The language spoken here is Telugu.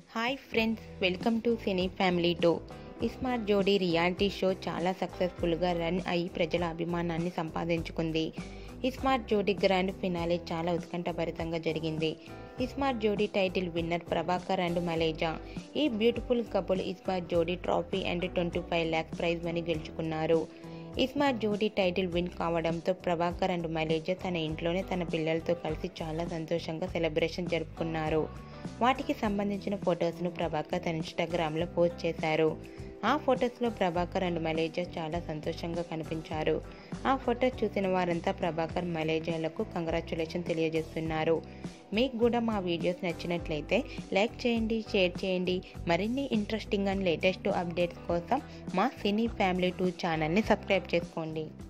hi friends welcome to cine family two ismart Jodi reality show చాలా సక్సెస్ఫుల్గా రన్ అయి ప్రజల అభిమానాన్ని సంపాదించుకుంది ఇస్మార్ట్ జోడీ గ్రాండ్ ఫినాలే చాలా ఉత్కంఠభరితంగా జరిగింది ismart Jodi title winner Prabhakar and Maleja ఈ beautiful couple ismart Jodi trophy and twenty five lakhs prize money గెలుచుకున్నారు ఇస్మార్ట్ జోడీ టైటిల్ విన్ కావడంతో ప్రభాకర్ అండ్ మలేజా తన ఇంట్లోనే తన పిల్లలతో కలిసి చాలా సంతోషంగా సెలబ్రేషన్ జరుపుకున్నారు వాటికి సంబంధించిన ఫొటోస్ను ప్రభాకర్ తన ఇన్స్టాగ్రామ్లో పోస్ట్ చేశారు ఆ ఫొటోస్లో ప్రభాకర్ అండ్ మలేజా చాలా సంతోషంగా కనిపించారు ఆ ఫొటోస్ చూసిన వారంతా ప్రభాకర్ మలేజాలకు కంగ్రాచులేషన్ తెలియజేస్తున్నారు మీకు కూడా మా వీడియోస్ నచ్చినట్లయితే లైక్ చేయండి షేర్ చేయండి మరిన్ని ఇంట్రెస్టింగ్ అండ్ లేటెస్ట్ అప్డేట్స్ కోసం మా సినీ ఫ్యామిలీ టూ ఛానల్ని సబ్స్క్రైబ్ చేసుకోండి